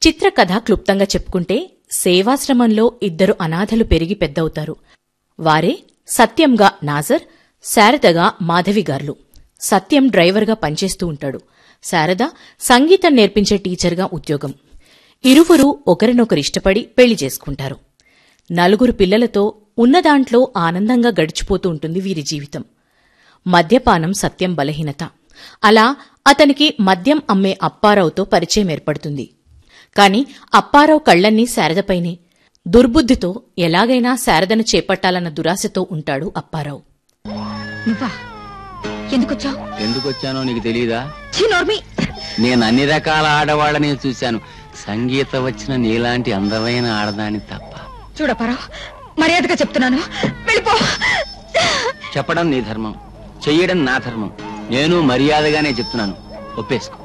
చిత్రకథ క్లుప్తంగా చెప్పుకుంటే సేవాశ్రమంలో ఇద్దరు అనాథలు పెరిగి పెద్దవుతారు వారే సత్యంగా నాజర్ శారదగా మాధవిగార్లు సత్యం డ్రైవర్గా పనిచేస్తూ ఉంటాడు శారద సంగీతం నేర్పించే టీచర్గా ఉద్యోగం ఇరువురు ఒకరినొకరు ఇష్టపడి పెళ్లి చేసుకుంటారు నలుగురు పిల్లలతో ఉన్నదాంట్లో ఆనందంగా గడిచిపోతూ ఉంటుంది వీరి జీవితం మద్యపానం సత్యం బలహీనత అలా అతనికి మద్యం అమ్మే అప్పారావుతో పరిచయం ఏర్పడుతుంది కాని అప్పారావు కళ్లన్నీ శారదపైనే దుర్బుద్ధితో ఎలాగైనా శారదను చేపట్టాలన్న దురాశతో ఉంటాడు అప్పారావు నువ్వా ఎందుకొచ్చావు ఎందుకు వచ్చానో నీకు తెలియదా ఛీ నోర్మి నేను అన్ని రకాల ఆడవాళ్ళని చూశాను సంగీత వచ్చిన నీలాంటి అందమైన ఆడదాని తప్ప చూడపారావు మర్యాదగా చెప్తున్నాను వెళ్ళిపో చెప్పడం నీ ధర్మం చెయ్యడం నా ధర్మం నేను మర్యాదగానే చెప్తున్నాను ఒప్పేసుకో